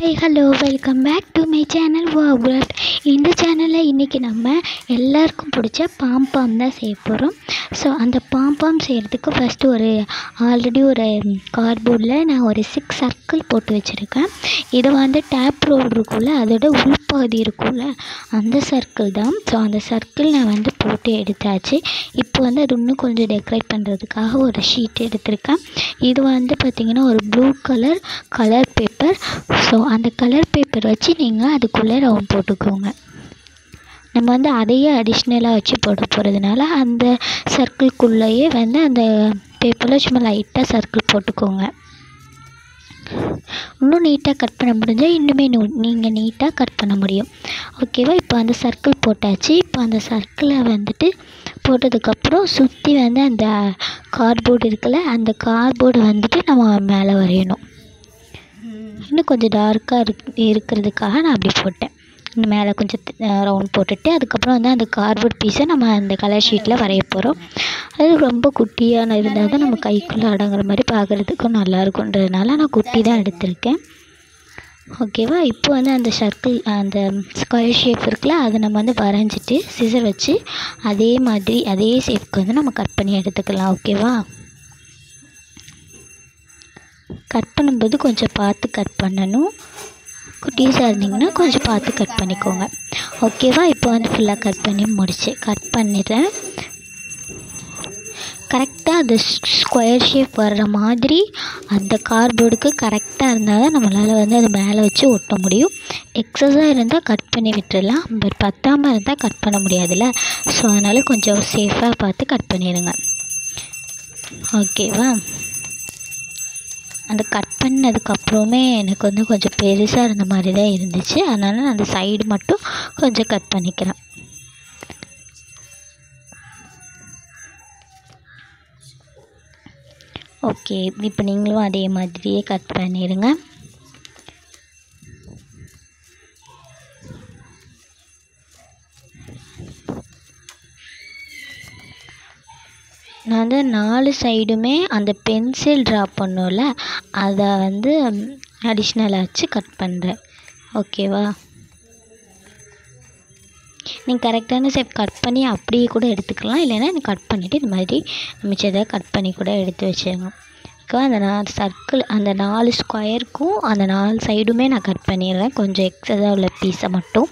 hi hello welcome back to my channel வாக்ராஃப்ட் இந்த சேனலில் இன்றைக்கி நம்ம எல்லாருக்கும் பிடிச்ச பாம்பாம் தான் செய்ய போகிறோம் ஸோ அந்த பாம்பாம் செய்கிறதுக்கு ஃபஸ்ட்டு ஒரு ஆல்ரெடி ஒரு கார்ட்போர்டில் நான் ஒரு சிக்ஸ் சர்க்கிள் போட்டு வச்சுருக்கேன் இதை வந்து டேப் ரோல் இருக்கும்ல அதோட உள்பகுதி இருக்கும்ல அந்த சர்க்கிள் தான் ஸோ அந்த சர்க்கிள் நான் வந்து போட்டு எடுத்தாச்சு இப்போ வந்து அது இன்னும் கொஞ்சம் டெக்கரேட் பண்ணுறதுக்காக ஒரு ஷீட் எடுத்திருக்கேன் இது வந்து பார்த்திங்கன்னா ஒரு blue colour colour paper so அந்த கலர் பேப்பர் வச்சு நீங்கள் அதுக்குள்ளே ரவுண்ட் போட்டுக்கோங்க நம்ம வந்து அதையே அடிஷ்னலாக வச்சு போட போகிறதுனால அந்த சர்க்கிள்குள்ளேயே வந்து அந்த பேப்பரில் சும்மா லைட்டாக சர்க்கிள் போட்டுக்கோங்க இன்னும் நீட்டாக கட் பண்ண முடிஞ்சால் இன்னுமே நீங்கள் நீட்டாக கட் பண்ண முடியும் ஓகேவா இப்போ அந்த சர்க்கிள் போட்டாச்சு இப்போ அந்த சர்க்கிளை வந்துட்டு போட்டதுக்கப்புறம் சுற்றி வந்து அந்த கார்ட்போர்டு இருக்குல்ல அந்த கார்ட்போர்டு வந்துட்டு நம்ம மேலே வரையணும் இன்னும் கொஞ்சம் டார்க்காக இருக் இருக்கிறதுக்காக நான் அப்படி போட்டேன் இன்னும் மேலே கொஞ்சம் ரவுண்ட் போட்டுட்டு அதுக்கப்புறம் வந்து அந்த கார்ட்போர்ட் பீஸை நம்ம அந்த கலர் ஷீட்டில் வரைய போகிறோம் அது ரொம்ப குட்டியான இருந்தால் தான் நம்ம கைக்குள்ளே அடங்குற மாதிரி பார்க்குறதுக்கும் நல்லா இருக்குன்றதுனால நான் குட்டி தான் எடுத்திருக்கேன் ஓகேவா இப்போ வந்து அந்த சர்க்கிள் அந்த ஸ்கொயர் ஷேப் இருக்குல்ல அதை நம்ம வந்து வரைஞ்சிட்டு சிசர் வச்சு அதே மாதிரி அதே ஷேப்க்கு வந்து நம்ம கட் பண்ணி எடுத்துக்கலாம் ஓகேவா கட் பண்ணும்போது கொஞ்சம் பார்த்து கட் பண்ணணும் குட்டீஸாக இருந்தீங்கன்னா கொஞ்சம் பார்த்து கட் பண்ணிக்கோங்க ஓகேவா இப்போ வந்து ஃபுல்லாக கட் பண்ணி முடிச்சு கட் பண்ணிடுறேன் கரெக்டாக அந்த ஸ்கொயர் ஷேப் வர்ற மாதிரி அந்த கார்ட்போர்டுக்கு கரெக்டாக இருந்தால் தான் நம்மளால் வந்து அது மேலே வச்சு ஒட்ட முடியும் எக்ஸஸாக இருந்தால் கட் பண்ணி விட்டுடலாம் பட் பத்தாமல் இருந்தால் கட் பண்ண முடியாதுல்ல ஸோ அதனால் கொஞ்சம் சேஃபாக பார்த்து கட் பண்ணிடுங்க ஓகேவா அந்த கட் பண்ணதுக்கப்புறமே எனக்கு வந்து கொஞ்சம் பெருசாக இருந்த மாதிரி தான் இருந்துச்சு அதனால் நான் அந்த சைடு மட்டும் கொஞ்சம் கட் பண்ணிக்கிறேன் ஓகே இப்போ நீங்களும் அதே மாதிரியே கட் பண்ணிடுங்க நான் வந்து நாலு சைடுமே அந்த பென்சில் ட்ரா பண்ணோம்ல அதை வந்து அடிஷ்னலாக வச்சு கட் பண்ணுறேன் ஓகேவா நீங்கள் கரெக்டான ஷேப் கட் பண்ணி அப்படியே கூட எடுத்துக்கலாம் இல்லைன்னா நீ கட் பண்ணிவிட்டு இந்த மாதிரி மிச்சத்தை கட் பண்ணி கூட எடுத்து வச்சுருங்க ஓகேவா அந்த நாலு சர்க்கிள் அந்த நாலு ஸ்கொயருக்கும் அந்த நாலு சைடுமே நான் கட் பண்ணிடுறேன் கொஞ்சம் எக்ஸஸாக உள்ள பீஸை மட்டும்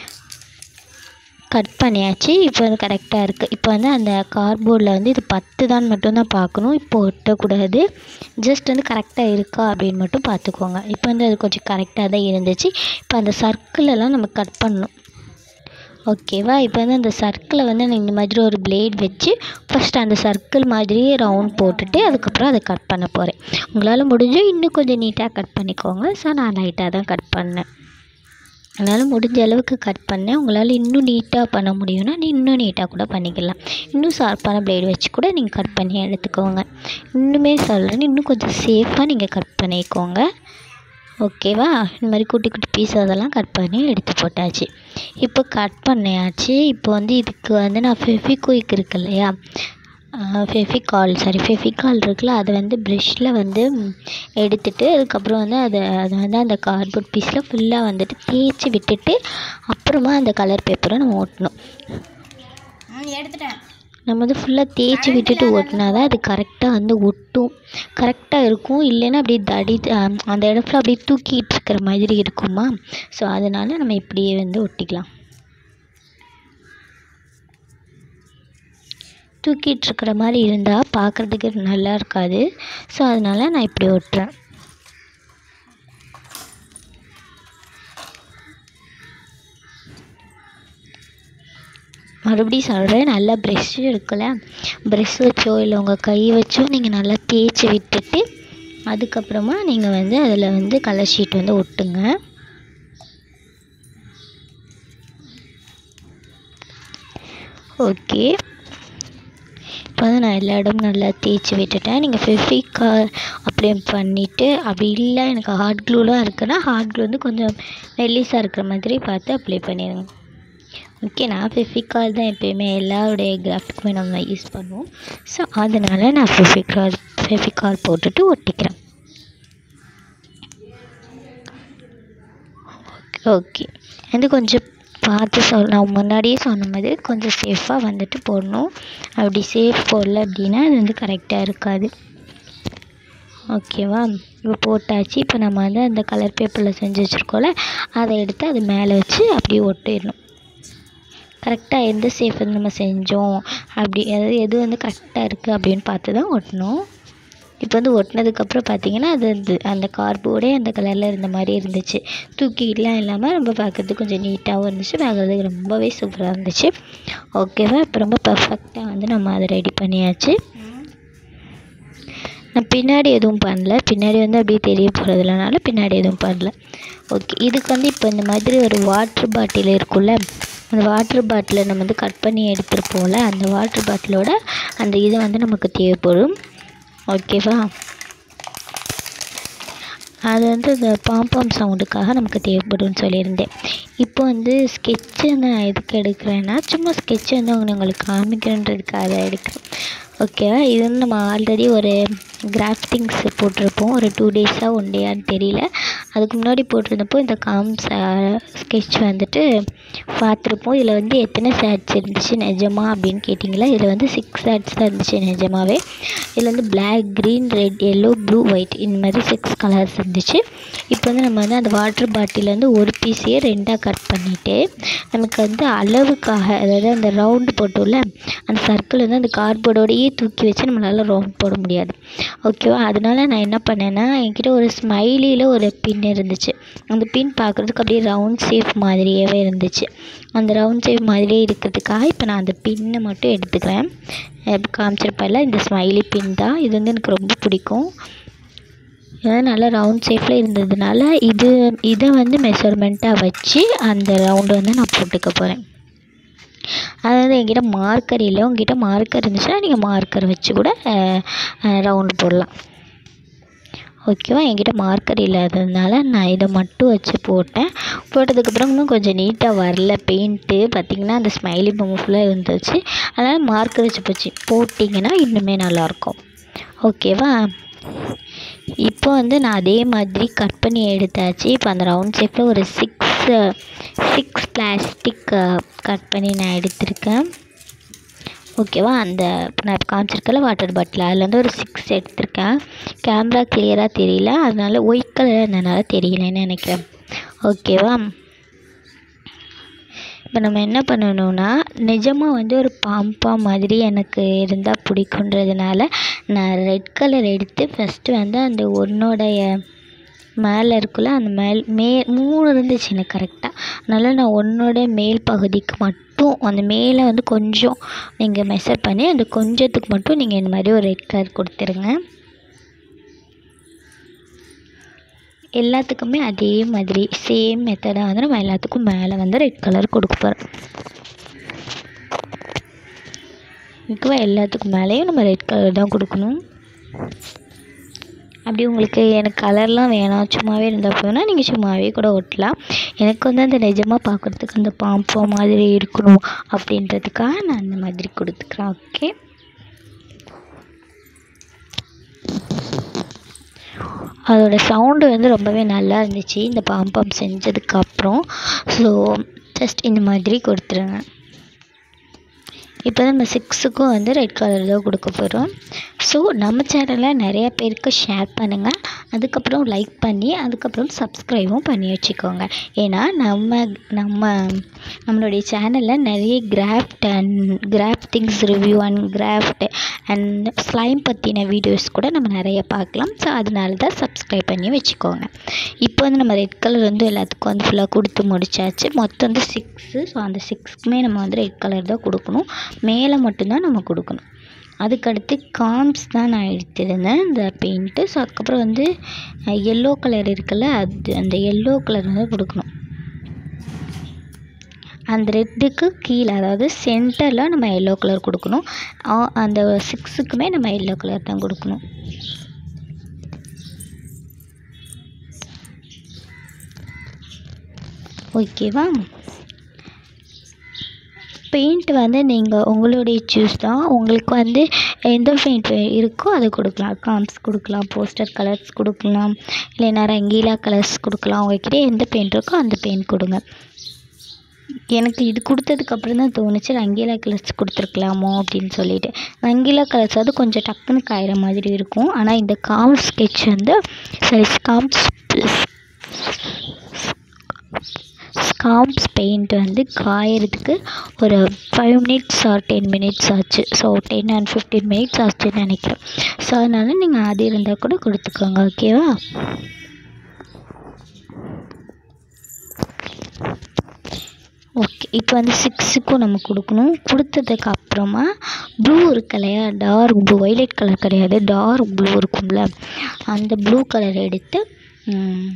கட் பண்ணியாச்சு இப்போ வந்து கரெக்டாக இருக்குது இப்போ வந்து அந்த கார்ட்போர்டில் வந்து இது பத்து தான் மட்டும்தான் பார்க்கணும் இப்போ ஒட்டக்கூடாது ஜஸ்ட் வந்து கரெக்டாக இருக்கா அப்படின்னு மட்டும் பார்த்துக்கோங்க இப்போ வந்து அது கொஞ்சம் கரெக்டாக தான் இருந்துச்சு இப்போ அந்த சர்க்கிளெல்லாம் நம்ம கட் பண்ணணும் ஓகேவா இப்போ வந்து அந்த சர்க்கிளை வந்து நான் இந்த மாதிரி ஒரு பிளேட் வச்சு ஃபஸ்ட் அந்த சர்க்கிள் மாதிரியே ரவுண்ட் போட்டுட்டு அதுக்கப்புறம் அதை கட் பண்ண போகிறேன் உங்களால் முடிஞ்சால் இன்னும் கொஞ்சம் நீட்டாக கட் பண்ணிக்கோங்க ஸோ நான் லைட்டாக தான் கட் பண்ணேன் அதனால் முடிஞ்ச அளவுக்கு கட் பண்ணேன் உங்களால் இன்னும் நீட்டாக பண்ண முடியும்னா நீ இன்னும் நீட்டாக கூட பண்ணிக்கலாம் இன்னும் ஷார்ப்பான பிளேடு வச்சு கூட நீங்கள் கட் பண்ணி எடுத்துக்கோங்க இன்னுமே சொல்கிறேன் இன்னும் கொஞ்சம் சேஃபாக நீங்கள் கட் பண்ணிக்கோங்க ஓகேவா இந்த மாதிரி குட்டி குட்டி பீஸ் அதெல்லாம் கட் பண்ணி எடுத்து போட்டாச்சு இப்போ கட் பண்ணியாச்சு இப்போ வந்து இதுக்கு வந்து நான் ஃபெஃபிக்விக் இருக்கு இல்லையா ஃபெஃபிகால் சாரி ஃபெஃபிகால் இருக்குல்ல அதை வந்து ப்ரெஷ்ஷில் வந்து எடுத்துட்டு அதுக்கப்புறம் வந்து அதை அதை வந்து அந்த கார்ட்போர்ட் பீஸில் ஃபுல்லாக வந்துட்டு தேய்ச்சி விட்டுட்டு அப்புறமா அந்த கலர் பேப்பரை நம்ம ஓட்டணும் எடுத்துட்டேன் நம்ம வந்து ஃபுல்லாக தேய்ச்சி விட்டுட்டு ஓட்டினா தான் அது கரெக்டாக வந்து ஒட்டும் கரெக்டாக இருக்கும் இல்லைன்னா அப்படியே தடி அந்த இடத்துல அப்படியே தூக்கிட்டு இருக்கிற மாதிரி இருக்குமா ஸோ அதனால் நம்ம இப்படியே வந்து ஒட்டிக்கலாம் தூக்கிட்டு இருக்கிற மாதிரி இருந்தால் பார்க்குறதுக்கு நல்லா இருக்காது ஸோ அதனால் நான் இப்படி ஒட்டுறேன் மறுபடியும் சொல்கிறேன் நல்லா ப்ரெஷ்ஷு இருக்குல்ல ப்ரெஷ் வச்சோ இல்லை உங்கள் கை வச்சோ நீங்கள் நல்லா தேய்ச்சி விட்டுட்டு அதுக்கப்புறமா நீங்கள் வந்து அதில் வந்து கலர் ஷீட் வந்து ஒட்டுங்க ஓகே இப்போ வந்து நான் எல்லா இடமும் நல்லா தேய்ச்சி விட்டுட்டேன் நீங்கள் ஃபெஃபிகால் அப்ளை பண்ணிவிட்டு அப்படி இல்லை எனக்கு ஹாட் க்ளூலாம் இருக்குன்னா ஹாட் க்ளூ வந்து கொஞ்சம் மெல்லிஸாக இருக்கிற மாதிரி பார்த்து அப்ளை பண்ணிடுங்க ஓகே நான் ஃபெஃபிகால் தான் எப்போயுமே எல்லாருடைய கிராஃபிக்குமே நம்ம யூஸ் பண்ணுவோம் ஸோ அதனால் நான் ஃபெஃபிகால் ஃபெஃபிகால் போட்டுட்டு ஒட்டிக்கிறேன் ஓகே வந்து கொஞ்சம் பார்த்து சொல் நான் முன்னாடியே சொன்ன மாதிரி கொஞ்சம் சேஃபாக வந்துட்டு போடணும் அப்படி சேஃப் போடல அப்படின்னா அது வந்து கரெக்டாக இருக்காது ஓகேவா இப்போ போட்டாச்சு இப்போ நம்ம வந்து அந்த கலர் பேப்பரில் செஞ்சு வச்சுருக்கோம்ல அதை எடுத்து அது மேலே வச்சு அப்படியே ஒட்டிடணும் கரெக்டாக எந்த சேஃப் வந்து நம்ம செஞ்சோம் அப்படி அதாவது எது வந்து கரெக்டாக இருக்குது அப்படின்னு பார்த்து தான் ஒட்டணும் இப்போ வந்து ஒட்டினதுக்கப்புறம் பார்த்தீங்கன்னா அது வந்து அந்த கார்போர்டே அந்த கலரில் இருந்த மாதிரி இருந்துச்சு தூக்கிட்டுலாம் இல்லாமல் ரொம்ப பார்க்கறதுக்கு கொஞ்சம் நீட்டாகவும் இருந்துச்சு பார்க்குறதுக்கு ரொம்பவே சூப்பராக இருந்துச்சு ஓகேவா இப்போ ரொம்ப பர்ஃபெக்டாக வந்து நம்ம அதை ரெடி பண்ணியாச்சு நான் பின்னாடி எதுவும் பண்ணல பின்னாடி வந்து அப்படியே தெரிய போகிறதுலனால பின்னாடி எதுவும் பண்ணல ஓகே இதுக்கு வந்து இப்போ இந்த மாதிரி ஒரு வாட்ரு பாட்டில் இருக்கும்ல அந்த வாட்ரு பாட்டிலை நம்ம வந்து கட் பண்ணி எடுத்துருப்போம்ல அந்த வாட்ரு பாட்டிலோட அந்த இது வந்து நமக்கு தேவைப்படும் ஓகேவா அது வந்து இந்த பாம்பாம் சவுண்டுக்காக நமக்கு தேவைப்படும்னு சொல்லியிருந்தேன் இப்போ வந்து ஸ்கெட்சு நான் எதுக்கு எடுக்கிறேன்னா சும்மா ஸ்கெட்சு வந்து அவங்க உங்களுக்கு காமிக்கிறேன்றதுக்காக தான் எடுக்கிறேன் ஓகேவா இது வந்து நம்ம ஆல்ரெடி ஒரு கிராஃப்டிங்ஸ் போட்டிருப்போம் ஒரு டூ டேஸாக ஒன் டேயான்னு தெரியல அதுக்கு முன்னாடி போட்டிருந்தப்போ இந்த காம்ஸ் ஸ்கெட்ச் வந்துட்டு பார்த்துருப்போம் இதில் வந்து எத்தனை ஷேட்ஸ் இருந்துச்சு நிஜமா அப்படின்னு கேட்டிங்களா இதில் வந்து சிக்ஸ் ஷேட்ஸ் தான் இருந்துச்சு நிஜமாவே இதில் வந்து black green red yellow blue white இந்த மாதிரி சிக்ஸ் கலர்ஸ் இருந்துச்சு இப்போ வந்து நம்ம வந்து அந்த வாட்டர் பாட்டில் வந்து ஒரு பீஸையே ரெண்டாக கட் பண்ணிவிட்டு நமக்கு வந்து அளவுக்காக அதாவது அந்த ரவுண்டு போட்டோம்ல அந்த சர்க்கிள் வந்து அந்த கார்ட்போர்டோடையே தூக்கி வச்சு நம்மளால் ரவுண்ட் போட முடியாது ஓகேவா அதனால நான் என்ன பண்ணேன்னா என்கிட்ட ஒரு ஸ்மைலியில் ஒரு பின் இருந்துச்சு அந்த பின் பார்க்குறதுக்கு அப்படியே ரவுண்ட் ஷேப் மாதிரியாகவே இருந்துச்சு அந்த ரவுண்ட் ஷேப் மாதிரியே இருக்கிறதுக்காக இப்போ நான் அந்த பின்னை மட்டும் எடுத்துக்கிறேன் இப்போ காமிச்சிருப்பேன்ல இந்த ஸ்மைலி பின் தான் இது வந்து எனக்கு ரொம்ப பிடிக்கும் ஏன்னா நல்லா ரவுண்ட் ஷேப்பில் இருந்ததுனால இது இதை வந்து மெஷர்மெண்ட்டாக வச்சு அந்த ரவுண்டு வந்து நான் போட்டுக்க போகிறேன் அதாவது என்கிட்ட மார்க்கர் இல்லை உங்ககிட்ட மார்க்கர் இருந்துச்சுன்னா நீங்கள் மார்க்கர் வச்சு கூட ரவுண்டு போடலாம் ஓகேவா என்கிட்ட மார்க்கர் இல்லாததுனால நான் இதை மட்டும் வச்சு போட்டேன் போட்டதுக்கப்புறம் இன்னும் கொஞ்சம் நீட்டாக வரல பெயிண்ட்டு பார்த்திங்கன்னா அந்த ஸ்மைலி பொம்மை ஃபுல்லாக இருந்துச்சு அதனால் மார்க்கர் வச்சு போச்சு போட்டிங்கன்னா இன்னுமே நல்லாயிருக்கும் ஓகேவா இப்போ வந்து நான் அதே மாதிரி கட் பண்ணி எடுத்தாச்சு இப்போ அந்த ரவுண்ட் ஷேப்பில் ஒரு சிக்ஸ் சிக்ஸ் பிளாஸ்டிக் கட் பண்ணி நான் எடுத்திருக்கேன் ஓகேவா அந்த இப்போ நான் இப்போ காமிச்சிருக்கல வாட்டர் பாட்டில் அதில் வந்து ஒரு சிக்ஸ் எடுத்திருக்கேன் கேமரா கிளியராக தெரியல அதனால ஒயிட் கலர் இருந்ததுனால தெரியலன்னு நினைக்கிறேன் ஓகேவா இப்போ நம்ம என்ன பண்ணணும்னா நிஜமாக வந்து ஒரு பாம்பா மாதிரி எனக்கு இருந்தால் பிடிக்குன்றதுனால நான் ரெட் கலர் எடுத்து ஃபஸ்ட்டு வந்து அந்த ஒன்னோடைய மேலே இருக்குல்ல அந்த மேல் மே மூணு இருந்துச்சு எனக்கு கரெக்டாக அதனால் நான் ஒன்னோட மேல் பகுதிக்கு மட்டும் அந்த மேலே வந்து கொஞ்சம் நீங்கள் மெஷர் பண்ணி அந்த கொஞ்சத்துக்கு மட்டும் நீங்கள் இந்த மாதிரி ஒரு ரெட் கலர் கொடுத்துருங்க எல்லாத்துக்குமே அதே மாதிரி சேம் மெத்தடாக வந்து நம்ம எல்லாத்துக்கும் மேலே வந்து ரெட் கலர் கொடுக்க போகிறோம் ஓகேவா எல்லாத்துக்கும் மேலேயும் நம்ம ரெட் கலர் தான் கொடுக்கணும் அப்படி உங்களுக்கு எனக்கு கலர்லாம் வேணாம் சும்மாவே இருந்தால் போதும்னா நீங்கள் சும்மாவே கூட ஒட்டலாம் எனக்கு வந்து அந்த நிஜமாக பார்க்குறதுக்கு அந்த பாம்போ மாதிரி இருக்கணும் அப்படின்றதுக்காக நான் அந்த மாதிரி கொடுத்துக்கிறேன் ஓகே அதோட சவுண்டு வந்து ரொம்பவே நல்லா இருந்துச்சு இந்த பாம்பம் செஞ்சதுக்கப்புறம் ஸோ ஜஸ்ட் இந்த மாதிரி கொடுத்துருங்க இப்போ நம்ம சிக்ஸுக்கும் வந்து ரெட் கலர் தான் கொடுக்க போகிறோம் ஸோ நம்ம சேனலை நிறைய பேருக்கு ஷேர் பண்ணுங்கள் அதுக்கப்புறம் லைக் பண்ணி அதுக்கப்புறம் சப்ஸ்கிரைபும் பண்ணி வச்சுக்கோங்க ஏன்னா நம்ம நம்ம நம்மளுடைய சேனலில் நிறைய craft and craftings review and craft and slime பற்றின வீடியோஸ் கூட நம்ம நிறைய பார்க்கலாம் ஸோ அதனால தான் சப்ஸ்கிரைப் பண்ணி வச்சுக்கோங்க இப்போ வந்து நம்ம ரெட் கலர் வந்து எல்லாத்துக்கும் வந்து ஃபுல்லாக கொடுத்து முடிச்சாச்சு மொத்தம் வந்து சிக்ஸு ஸோ அந்த சிக்ஸ்க்குமே நம்ம வந்து ரெட் கலர் தான் கொடுக்கணும் மேலே மட்டும்தான் நம்ம கொடுக்கணும் அதுக்கடுத்து காம்ஸ் தான் நான் எடுத்திருந்தேன் இந்த பெயிண்ட்டு ஸோ அதுக்கப்புறம் வந்து எல்லோ கலர் இருக்குல்ல அது அந்த எல்லோ கலர் வந்து கொடுக்கணும் அந்த ரெட்டுக்கு கீழே அதாவது சென்டரில் நம்ம எல்லோ கலர் கொடுக்கணும் ஆ- அந்த சிக்ஸுக்குமே நம்ம எல்லோ கலர் தான் கொடுக்கணும் ஓகேவா இப்போ பெயிண்ட் வந்து நீங்கள் உங்களுடைய சூஸ் தான் உங்களுக்கு வந்து எந்த பெயிண்ட் இருக்கோ அதை கொடுக்கலாம் காம்ஸ் கொடுக்கலாம் போஸ்டர் கலர்ஸ் கொடுக்கலாம் இல்லைன்னா ரங்கீலா கலர்ஸ் கொடுக்கலாம் உங்ககிட்ட எந்த பெயிண்ட் இருக்கோ அந்த பெயிண்ட் கொடுங்க எனக்கு இது கொடுத்ததுக்கப்புறம் தான் தோணுச்சு ரங்கீலா கலர்ஸ் கொடுத்துருக்கலாமோ அப்படின்னு சொல்லிட்டு ரங்கீலா கலர்ஸ் வந்து கொஞ்சம் டக்குன்னு காயிற மாதிரி இருக்கும் ஆனால் இந்த காம் ஸ்கெட்ச் வந்து சரி ஸ்காம்ஸ் ஸ்காம்ஸ் பெயிண்ட் வந்து காயறதுக்கு ஒரு five minutes or ten minutes ஆச்சு so ten and fifteen minutes ஆச்சுன்னு நினைக்கிறேன் ஸோ அதனால் நீங்கள் அது இருந்தால் கூட கொடுத்துக்கோங்க ஓகேவா ஓகே இப்போ வந்து சிக்ஸுக்கும் நம்ம கொடுக்கணும் கொடுத்ததுக்கு அப்புறமா ப்ளூ இருக்கு இல்லையா டார்க் ப்ளூ வைலட் கலர் கிடையாது டார்க் ப்ளூ இருக்கும்ல அந்த ப்ளூ கலர் எடுத்து ம்,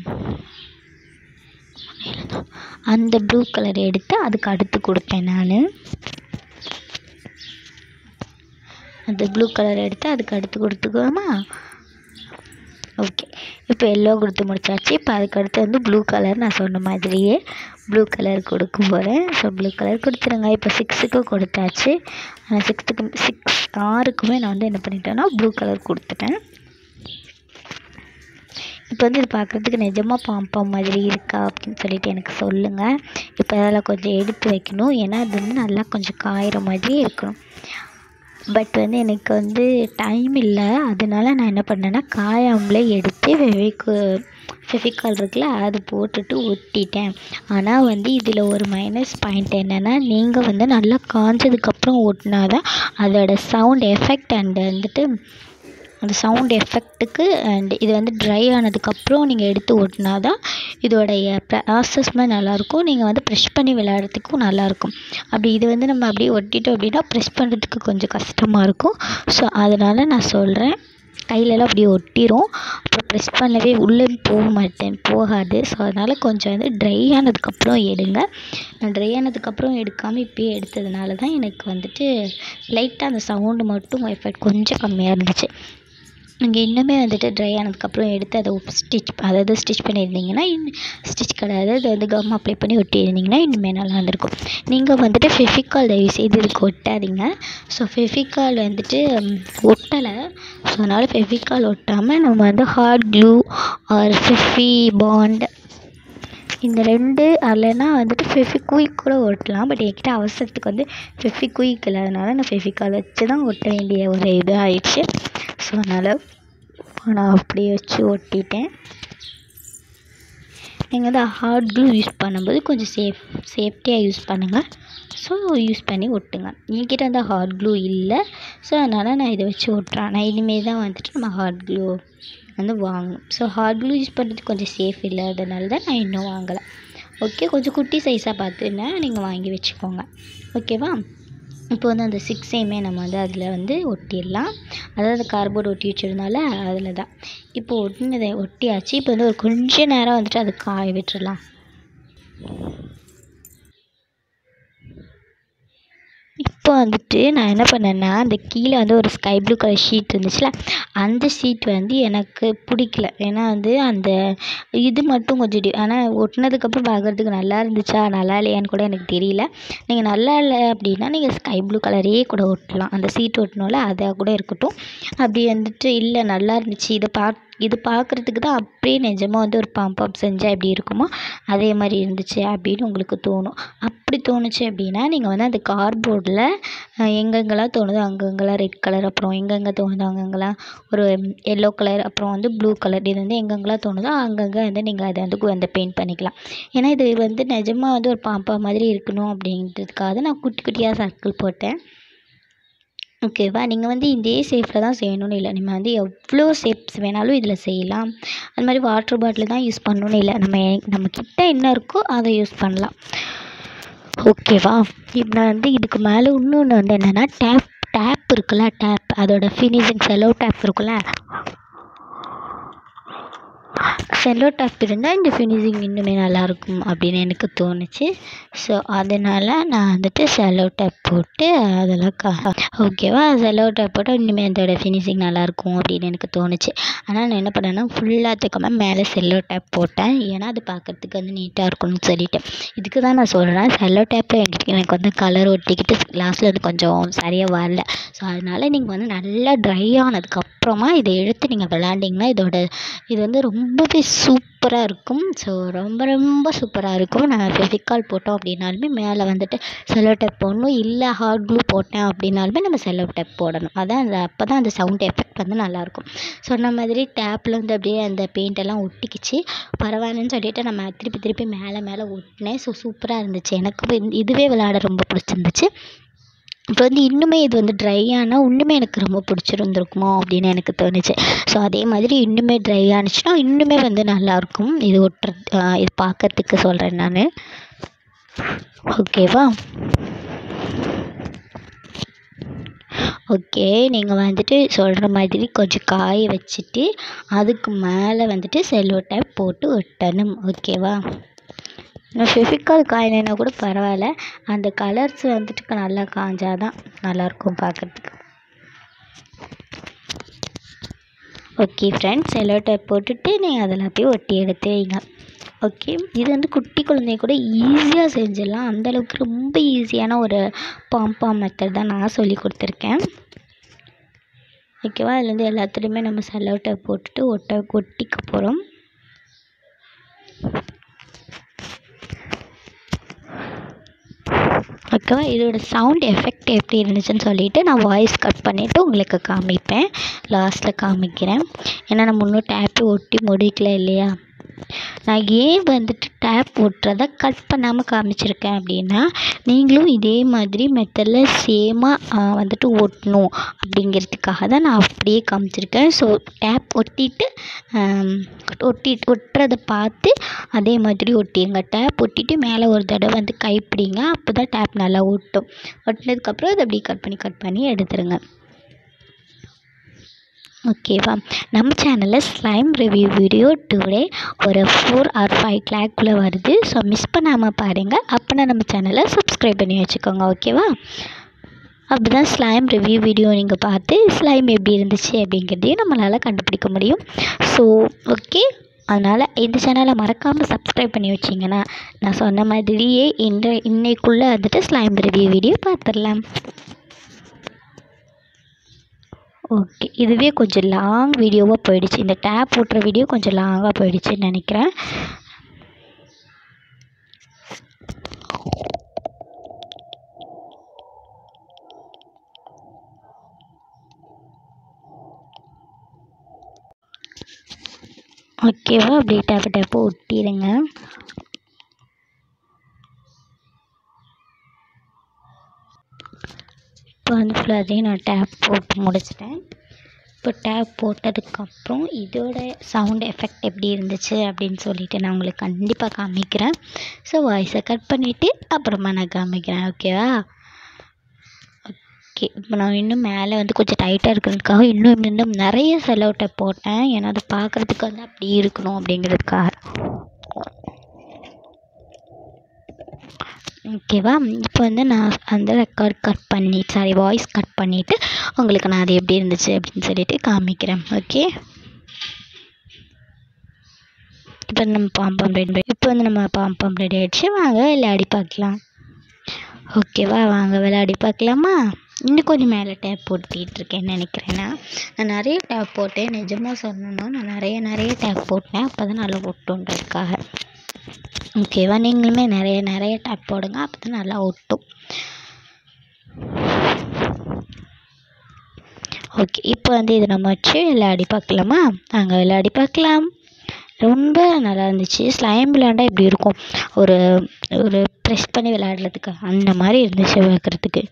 அந்த ப்ளூ கலர் எடுத்து அதுக்கு அடுத்து கொடுப்பேன் நான் அந்த ப்ளூ கலர் எடுத்து அதுக்கு அடுத்து கொடுத்துக்குவோமா ஓகே இப்போ எல்லோ கொடுத்து முடிச்சாச்சு இப்போ அதுக்கு அடுத்து வந்து ப்ளூ கலர் நான் சொன்ன மாதிரியே ப்ளூ கலர் கொடுக்க போகிறேன் ஸோ ப்ளூ கலர் கொடுத்துருங்க இப்போ சிக்ஸுக்கும் கொடுத்தாச்சு ஆனால் சிக்ஸ்த்துக்கு சிக்ஸ் ஆறுக்குமே நான் வந்து என்ன பண்ணிட்டேன்னா ப்ளூ கலர் கொடுத்துட்டேன் இப்போ வந்து இது பார்க்குறதுக்கு நிஜமாக பாம்பம் மாதிரி இருக்கா அப்படின்னு சொல்லிட்டு எனக்கு சொல்லுங்கள் இப்போ அதில் கொஞ்சம் எடுத்து வைக்கணும் ஏன்னா அது வந்து நல்லா கொஞ்சம் காயிற மாதிரி இருக்கணும் பட் வந்து எனக்கு வந்து டைம் இல்லை அதனால நான் என்ன பண்ணேன்னா காயாமலே எடுத்து வெவிக்கு ஃபெவிகால் இருக்குல்ல அது போட்டுட்டு ஒட்டிட்டேன் ஆனால் வந்து இதில் ஒரு மைனஸ் பாயிண்ட் என்னென்னா நீங்கள் வந்து நல்லா காஞ்சதுக்கப்புறம் ஒட்டினா தான் அதோட சவுண்ட் எஃபெக்ட் அண்ட் வந்துட்டு அந்த சவுண்ட் எஃபெக்ட்டுக்கு அண்ட் இது வந்து ட்ரை ஆனதுக்கப்புறம் நீங்கள் எடுத்து ஓட்டினா தான் இதோடைய ப்ராசஸ்மே நல்லாயிருக்கும் நீங்கள் வந்து ப்ரெஷ் பண்ணி விளையாடுறதுக்கும் நல்லாயிருக்கும் அப்படி இது வந்து நம்ம அப்படியே ஒட்டிட்டோம் அப்படின்னா ப்ரெஷ் பண்ணுறதுக்கு கொஞ்சம் கஷ்டமாக இருக்கும் ஸோ அதனால் நான் சொல்கிறேன் கையிலலாம் அப்படியே ஒட்டிரும் அப்புறம் ப்ரெஸ் பண்ணவே உள்ளே போக மாட்டேன் போகாது ஸோ அதனால் கொஞ்சம் வந்து ட்ரை ஆனதுக்கப்புறம் எடுங்க நான் ட்ரை ஆனதுக்கப்புறம் எடுக்காமல் இப்பயே எடுத்ததுனால தான் எனக்கு வந்துட்டு லைட்டாக அந்த சவுண்டு மட்டும் எஃபெக்ட் கொஞ்சம் கம்மியாக இருந்துச்சு நீங்கள் இன்னுமே வந்துட்டு ட்ரை ஆனதுக்கப்புறம் எடுத்து அதை ஸ்டிச் அதாவது ஸ்டிச் பண்ணியிருந்தீங்கன்னா இன்னும் ஸ்டிச் கிடையாது அதை வந்து கம் அப்ளை பண்ணி ஒட்டியிருந்தீங்கன்னா இன்னுமே நல்லா இருந்திருக்கும் நீங்கள் வந்துட்டு ஃபெஃபிகால் தயவு செய்து இதுக்கு ஒட்டாதீங்க ஸோ ஃபெஃபிகால் வந்துட்டு ஒட்டலை ஸோ அதனால் ஃபெஃபிகால் ஒட்டாமல் நம்ம வந்து hard glue or Fevibond இந்த ரெண்டு இல்லைன்னா வந்துட்டு ஃபெஃபிக்விக் கூட ஒட்டலாம் பட் என்கிட்ட அவசரத்துக்கு வந்து ஃபெஃபிக்விக் இல்லாதனால நான் ஃபெஃபிகால் வச்சு தான் ஒட்ட வேண்டிய ஒரு இது ஆயிடுச்சு ஸோ அதனால் நான் அப்படியே வச்சு ஒட்டிட்டேன் நீங்கள் வந்து ஹார்ட் க்ளூ யூஸ் பண்ணும்போது கொஞ்சம் சேஃப் சேஃப்டியாக யூஸ் பண்ணுங்கள் ஸோ யூஸ் பண்ணி ஒட்டுங்க என்கிட்ட வந்து ஹார்ட் க்ளூ இல்லை ஸோ அதனால் நான் இதை வச்சு ஒட்டுறேன் நான் இனிமேல் தான் வந்துட்டு நம்ம ஹார்ட் க்ளூ வந்து வாங்கணும் ஸோ ஹார்ட் க்ளூ யூஸ் பண்ணுறது கொஞ்சம் சேஃப் இல்லாதனால தான் நான் இன்னும் வாங்கலை ஓகே கொஞ்சம் குட்டி சைஸாக பார்த்துன்னா நீங்கள் வாங்கி வச்சுக்கோங்க ஓகேவா இப்போ வந்து அந்த சிக்ஸையுமே நம்ம வந்து அதில் வந்து ஒட்டிடலாம் அதாவது கார்போர்டு ஒட்டி வச்சிருந்தால அதில் தான் இப்போ ஒட்டினதை ஒட்டியாச்சு இப்போ வந்து ஒரு கொஞ்ச நேரம் வந்துட்டு அதை காய விட்டுறலாம் இப்போ வந்துட்டு நான் என்ன பண்ணேன்னா அந்த கீழே வந்து ஒரு ஸ்கை ப்ளூ கலர் ஷீட் இருந்துச்சுல அந்த ஷீட் வந்து எனக்கு பிடிக்கல ஏன்னா வந்து அந்த இது மட்டும் கொஞ்சம் டி ஆனால் ஒட்டினதுக்கப்புறம் பார்க்குறதுக்கு நல்லா இருந்துச்சா நல்லா இல்லையான்னு கூட எனக்கு தெரியல நீங்கள் நல்லா இல்லை அப்படின்னா நீங்கள் ஸ்கை ப்ளூ கலரே கூட ஒட்டலாம் அந்த சீட் ஒட்டணும்ல அதை கூட இருக்கட்டும் அப்படி வந்துட்டு இல்லை நல்லா இருந்துச்சு இதை பார்க்க இது பார்க்குறதுக்கு தான் அப்படியே நிஜமாக வந்து ஒரு பாம்பாம் செஞ்சால் எப்படி இருக்குமோ அதே மாதிரி இருந்துச்சு அப்படின்னு உங்களுக்கு தோணும் அப்படி தோணுச்சு அப்படின்னா நீங்கள் வந்து அந்த கார்போர்டில் எங்கெங்கெல்லாம் தோணுதோ அங்கங்கெல்லாம் ரெட் கலர் அப்புறம் எங்கெங்கே தோணுதோ அங்கங்கெல்லாம் ஒரு எல்லோ கலர் அப்புறம் வந்து ப்ளூ கலர் இது வந்து எங்கெங்கெல்லாம் தோணுதோ அங்கங்கே வந்து நீங்கள் அதை வந்து கு- அந்த பெயிண்ட் பண்ணிக்கலாம் ஏன்னா இது வந்து நிஜமாக வந்து ஒரு பாம்பா மாதிரி இருக்கணும் அப்படின்றதுக்காக நான் குட்டி குட்டியாக சர்க்கிள் போட்டேன் ஓகேவா நீங்கள் வந்து இதே ஷேப்பில் தான் செய்யணும்னு இல்லை நம்ம வந்து எவ்வளோ ஷேப்ஸ் வேணாலும் இதில் செய்யலாம் அது மாதிரி வாட்டர் பாட்டில் தான் யூஸ் பண்ணணும்னு இல்லை நம்ம நம்ம கிட்ட என்ன இருக்கோ அதை யூஸ் பண்ணலாம் ஓகேவா இப்போ நான் வந்து இதுக்கு மேலே இன்னொன்று வந்து என்னென்னா டேப் டேப் இருக்குல்ல டேப் அதோட ஃபினிஷிங் செலோ டேப் இருக்குல்ல செல்லோ டேப் இருந்தால் இந்த ஃபினிஷிங் இன்னுமே நல்லாயிருக்கும் அப்படின்னு எனக்கு தோணுச்சு ஸோ அதனால் நான் வந்துட்டு செல்லோ டேப் போட்டு அதெல்லாம் கா ஓகேவா செல்லோ டேப் போட்டால் இன்னுமே அதோட ஃபினிஷிங் நல்லாயிருக்கும் அப்படின்னு எனக்கு தோணுச்சு ஆனால் நான் என்ன பண்ணேன்னா ஃபுல்லாக தூக்காமல் மேலே செல்லோ டேப் போட்டேன் ஏன்னா அது பார்க்குறதுக்கு வந்து நீட்டாக இருக்கணும்னு சொல்லிட்டு இதுக்கு தான் நான் சொல்கிறேன் செல்லோ டேப்பில் எனக்கு எனக்கு வந்து கலர் ஒட்டிக்கிட்டு லாஸ்ட்டில் அது கொஞ்சம் சரியாக வரல ஸோ அதனால் நீங்கள் வந்து நல்லா ட்ரை ஆனதுக்கப்புறமா இதை எடுத்து நீங்கள் விளாண்டிங்கன்னா இதோட இது வந்து ரொம்பவே சூப்பராக இருக்கும் ஸோ ரொம்ப ரொம்ப சூப்பராக இருக்கும் நான் ஃபெவிக்கால் போட்டோம் அப்படின்னாலுமே மேலே வந்துட்டு செல்லோ டேப் போடணும் இல்லை ஹாட் க்ளூ போட்டேன் அப்படின்னாலுமே நம்ம செல்லோ டேப் போடணும் அதான் அந்த அப்போ தான் அந்த சவுண்ட் எஃபெக்ட் வந்து நல்லாயிருக்கும் சொன்ன மாதிரி டேப்பில் வந்து அப்படியே அந்த பெயிண்ட் எல்லாம் ஒட்டிக்கிச்சு பரவாயில்லன்னு சொல்லிட்டு நம்ம திருப்பி திருப்பி மேலே மேலே ஒட்டினேன் ஸோ சூப்பராக இருந்துச்சு எனக்கு வந்து இதுவே விளையாட ரொம்ப பிடிச்சிருந்துச்சு இப்போ வந்து இன்னுமே இது வந்து ட்ரை ஆனால் இன்னுமே எனக்கு ரொம்ப பிடிச்சிருந்துருக்குமோ அப்படின்னு எனக்கு தோணுச்சு ஸோ அதே மாதிரி இன்னுமே ட்ரை ஆனுச்சுன்னா இன்னுமே வந்து நல்லாயிருக்கும் இது ஒட்டுறது இது பார்க்கறதுக்கு சொல்கிறேன் நான் ஓகேவா ஓகே நீங்கள் வந்துட்டு சொல்கிற மாதிரி கொஞ்சம் காய வச்சுட்டு அதுக்கு மேலே வந்துட்டு செல்லோ டேப் போட்டு ஒட்டணும் ஓகேவா நான் ஃபெவிக்கால் காயலைன்னா கூட பரவாயில்ல அந்த கலர்ஸ் வந்துட்டு நல்லா காஞ்சாதான் நல்லாயிருக்கும் பார்க்குறதுக்கு ஓகே ஃப்ரெண்ட்ஸ் செல்லோ டேப் போட்டுட்டு நீங்கள் அதில் அப்படியே ஒட்டி எடுத்து வைங்க ஓகே இது வந்து குட்டி குழந்தைய கூட ஈஸியாக செஞ்சிடலாம் அந்தளவுக்கு ரொம்ப ஈஸியான ஒரு பாம்பாம் மெத்தட் தான் நான் சொல்லி கொடுத்துருக்கேன் ஓகேவா அதில் வந்து எல்லாத்துலேயுமே நம்ம செல்லோ டேப் போட்டுட்டு ஒட்ட ஒட்டிக்க போகிறோம் ஓகேவா இதோட சவுண்ட் எஃபெக்ட் எப்படி இருந்துச்சுன்னு சொல்லிவிட்டு நான் வாய்ஸ் கட் பண்ணிவிட்டு உங்களுக்கு காமிப்பேன் லாஸ்ட்டில் காமிக்கிறேன் ஏன்னா நம்ம இன்னும் டேப்பு ஒட்டி முடிக்கல இல்லையா நான் ஏன் வந்துட்டு டேப் ஒட்டுறத கட் பண்ணாமல் காமிச்சிருக்கேன் அப்படின்னா நீங்களும் இதே மாதிரி மெத்தடில் சேமாக வந்துட்டு ஒட்டணும் அப்படிங்கிறதுக்காக தான் நான் அப்படியே காமிச்சிருக்கேன் ஸோ டேப் ஒட்டிட்டு ஒட்டி ஒட்டுறத பார்த்து அதே மாதிரி ஒட்டிடுங்க டேப் ஒட்டிட்டு மேலே ஒரு தடவை வந்து கைப்பிடிங்க அப்போ தான் டேப் நல்லா ஒட்டும் ஒட்டினதுக்கப்புறம் அதை அப்படியே கட் பண்ணி கட் பண்ணி எடுத்துருங்க ஓகேவா நம்ம சேனலில் ஸ்லைம் ரிவ்யூ வீடியோ டுடே ஒரு ஃபோர் ஆர் ஃபைவ் கிளாக்குள்ளே வருது ஸோ மிஸ் பண்ணாமல் பாருங்கள் அப்போனா நம்ம சேனலை சப்ஸ்கிரைப் பண்ணி வச்சுக்கோங்க ஓகேவா அப்படி தான் ஸ்லைம் ரிவ்யூ வீடியோ நீங்கள் பார்த்து ஸ்லைம் எப்படி இருந்துச்சு அப்படிங்கிறதையும் நம்மளால் கண்டுபிடிக்க முடியும் ஸோ ஓகே அதனால் இந்த சேனலை மறக்காமல் சப்ஸ்கிரைப் பண்ணி வச்சிங்கன்னா நான் சொன்ன மாதிரியே இன்று இன்னைக்குள்ளே வந்துட்டு ஸ்லைம் ரிவ்யூ வீடியோ பார்த்துடலாம் ஓகே இதுவே கொஞ்சம் லாங் வீடியோவாக போயிடுச்சு இந்த டேப் ஓட்டுற வீடியோ கொஞ்சம் லாங்காக போயிடுச்சுன்னு நினைக்கிறேன் ஓகேவா அப்படியே டேப்பு டேப்பு ஒட்டிடுங்க இப்போ வந்து ஃபுல்லாக அதையும் நான் டேப் போட்டு முடிச்சிட்டேன் இப்போ டேப் போட்டதுக்கப்புறம் இதோட சவுண்ட் எஃபெக்ட் எப்படி இருந்துச்சு அப்படின்னு சொல்லிட்டு நான் உங்களுக்கு கண்டிப்பாக காமிக்கிறேன் ஸோ வாய்ஸை கட் பண்ணிவிட்டு அப்புறமா நான் காமிக்கிறேன் ஓகேவா ஓகே இப்போ நான் இன்னும் மேலே வந்து கொஞ்சம் டைட்டாக இருக்கிறதுக்காக இன்னும் இன்னும் நிறைய செலவு டேப் போட்டேன் ஏன்னா அது பார்க்குறதுக்கு வந்து அப்படி இருக்கணும் அப்படிங்கிறதுக்காக ஓகேவா இப்போ வந்து நான் அந்த ரெக்கார்ட் கட் பண்ணி சாரி வாய்ஸ் கட் பண்ணிவிட்டு உங்களுக்கு நான் அது எப்படி இருந்துச்சு அப்படின்னு சொல்லிட்டு காமிக்கிறேன் ஓகே இப்போ நம்ம பாம்பம் ரெடி இப்போ வந்து நம்ம பாம்பம் ரெடி ஆகிடுச்சு வாங்க விளையாடி பார்க்கலாம் ஓகேவா வாங்க விளையாடி பார்க்கலாமா இன்னும் கொஞ்சம் மேலே டேப் போட்டுட்டு இருக்கேன்னு நினைக்கிறேன்னா நான் நிறைய டேப் போட்டேன் நிஜமாக சொல்லணும்னா நான் நிறைய நிறைய டேப் போட்டேன் அப்போ தான் நல்லா ஒட்டுன்றதுக்காக ஓகேவா நீங்களுமே நிறைய நிறைய டேப் போடுங்க அப்போ தான் நல்லா ஒட்டும் ஓகே இப்போ வந்து இது நம்ம வச்சு விளையாடி பார்க்கலாமா அங்கே விளையாடி பார்க்கலாம் ரொம்ப நல்லா இருந்துச்சு ஸ்லைம் விளையாண்டா இப்படி இருக்கும் ஒரு ஒரு ப்ரெஸ் பண்ணி விளையாடுறதுக்கு அந்த மாதிரி இருந்துச்சு பார்க்குறதுக்கு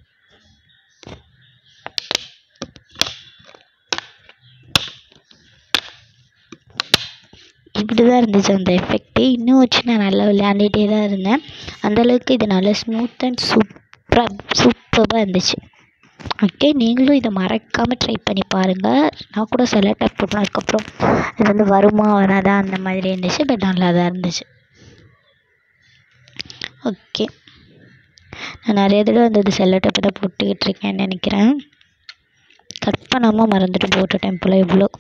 இப்படி தான் இருந்துச்சு அந்த எஃபெக்ட்டு இன்னும் வச்சு நான் நல்லா விளையாண்டுகிட்டே தான் இருந்தேன் அந்தளவுக்கு இது நல்லா ஸ்மூத் அண்ட் சூப்பராக சூப்பராக இருந்துச்சு ஓகே நீங்களும் இதை மறக்காமல் ட்ரை பண்ணி பாருங்கள் நான் கூட சில டைப் போட்டேன் அதுக்கப்புறம் இது வந்து வருமா வராதா அந்த மாதிரி இருந்துச்சு பட் நல்லா தான் இருந்துச்சு ஓகே நான் நிறைய தடவை வந்து இது செல்லோ டேப் தான் போட்டுக்கிட்டு இருக்கேன்னு நினைக்கிறேன் கட் பண்ணாமல் மறந்துட்டு போட்டுட்டேன் போல் இவ்வளோ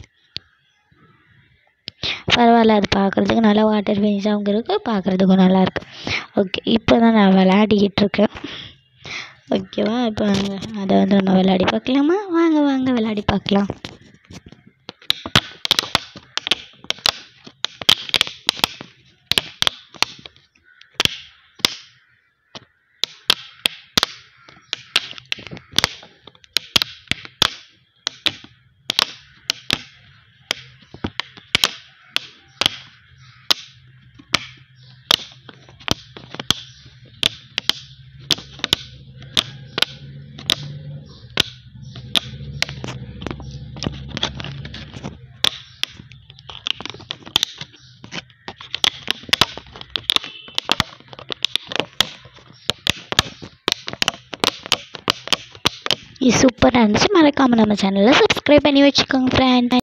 பரவாயில்ல அது பார்க்குறதுக்கு நல்லா வாட்டர் ஃபினிஷாகவும் இருக்குது பார்க்குறதுக்கும் நல்லா இருக்கு ஓகே இப்போ தான் நான் விளையாடிக்கிட்டு இருக்கேன் ஓகேவா இப்போ அதை வந்து நம்ம விளையாடி பார்க்கலாமா வாங்க வாங்க விளையாடி பார்க்கலாம் இது சூப்பராக இருந்துச்சு மறக்காமல் நம்ம சேனலை சப்ஸ்கிரைப் பண்ணி வச்சுக்கோங்க ஃப்ரெண்ட்